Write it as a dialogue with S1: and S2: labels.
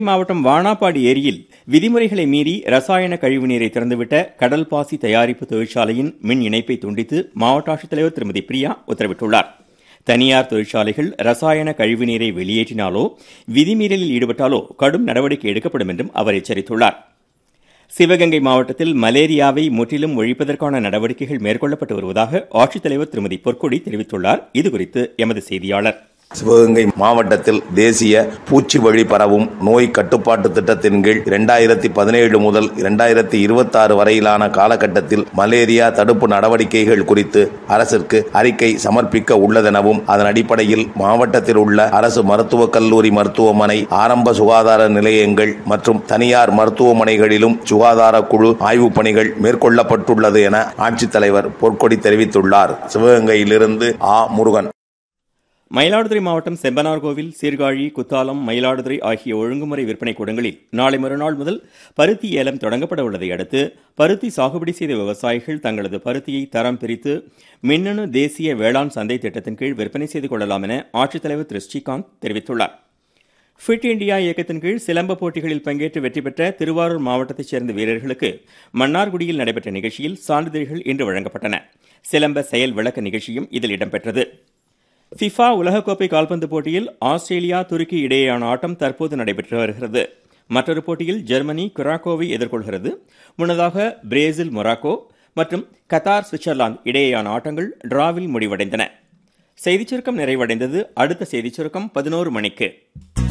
S1: மாவட்டம் வானாப்பாடி ஏரியில் விதிமுறைகளை மீறி ரசாயன கழிவுநீரை திறந்துவிட்ட கடல் பாசி தயாரிப்பு தொழிற்சாலையின் மின் இணைப்பை துண்டித்து மாவட்ட ஆட்சித்தலைவர் திருமதி பிரியா உத்தரவிட்டுள்ளார் தனியார் தொழிற்சாலைகள் ரசாயன கழிவுநீரை வெளியேற்றினாலோ விதிமீறலில் ஈடுபட்டாலோ கடும் நடவடிக்கை எடுக்கப்படும் என்றும் அவர் எச்சரித்துள்ளார் சிவகங்கை மாவட்டத்தில் மலேரியாவை முற்றிலும் ஒழிப்பதற்கான நடவடிக்கைகள் மேற்கொள்ளப்பட்டு வருவதாக ஆட்சித்தலைவர் திருமதி பொற்கொடி தெரிவித்துள்ளார் இதுகுறித்து எமது செய்தியாளர்
S2: சிவகங்கை மாவட்டத்தில் தேசிய பூச்சி வழி பரவும் நோய் கட்டுப்பாட்டு திட்டத்தின் கீழ் இரண்டாயிரத்தி பதினேழு முதல் இரண்டாயிரத்தி இருபத்தி ஆறு வரையிலான காலகட்டத்தில் மலேரியா தடுப்பு நடவடிக்கைகள் குறித்து அரசிற்கு அறிக்கை சமர்ப்பிக்க உள்ளதெனவும் அதன் அடிப்படையில் மாவட்டத்தில் உள்ள அரசு மருத்துவக் கல்லூரி மருத்துவமனை ஆரம்ப சுகாதார நிலையங்கள் மற்றும் தனியார் மருத்துவமனைகளிலும் சுகாதார குழு ஆய்வுப் பணிகள் மேற்கொள்ளப்பட்டுள்ளது என ஆட்சித்தலைவர் பொற்கொடி தெரிவித்துள்ளார் சிவகங்கையிலிருந்து ஆ முருகன்
S1: மயிலாடுதுறை மாவட்டம் செம்பனார்கோவில் சீர்காழி குத்தாலம் மயிலாடுதுறை ஆகிய ஒழுங்குமுறை விற்பனை கூடங்களில் நாளை மறுநாள் முதல் பருத்தி ஏலம் தொடங்கப்பட உள்ளதை அடுத்து பருத்தி சாகுபடி செய்த விவசாயிகள் தங்களது பருத்தியை தரம் பிரித்து மின்னணு தேசிய வேளாண் சந்தை திட்டத்தின் கீழ் விற்பனை செய்து கொள்ளலாம் என ஆட்சித்தலைவர் திரு ஸ்ரீகாந்த் தெரிவித்துள்ளார் ஃபிட் இண்டியா இயக்கத்தின் கீழ் சிலம்ப போட்டிகளில் பங்கேற்று வெற்றி பெற்ற திருவாரூர் மாவட்டத்தைச் சேர்ந்த வீரர்களுக்கு மன்னார்குடியில் நடைபெற்ற நிகழ்ச்சியில் சான்றிதழ்கள் இன்று வழங்கப்பட்டன சிலம்ப செயல் விளக்க நிகழ்ச்சியும் இதில் இடம்பெற்றது ஃபிஃபா உலகக்கோப்பை கால்பந்து போட்டியில் ஆஸ்திரேலியா துருக்கி இடையேயான ஆட்டம் தற்போது நடைபெற்று வருகிறது மற்றொரு போட்டியில் ஜெர்மனி குராக்கோவை எதிர்கொள்கிறது முன்னதாக பிரேசில் மொராக்கோ மற்றும் கத்தார் சுவிட்சர்லாந்து இடையேயான ஆட்டங்கள் டிராவில் முடிவடைந்தன செய்திச் சுருக்கம் நிறைவடைந்தது அடுத்த செய்திச் சுருக்கம் பதினோரு மணிக்கு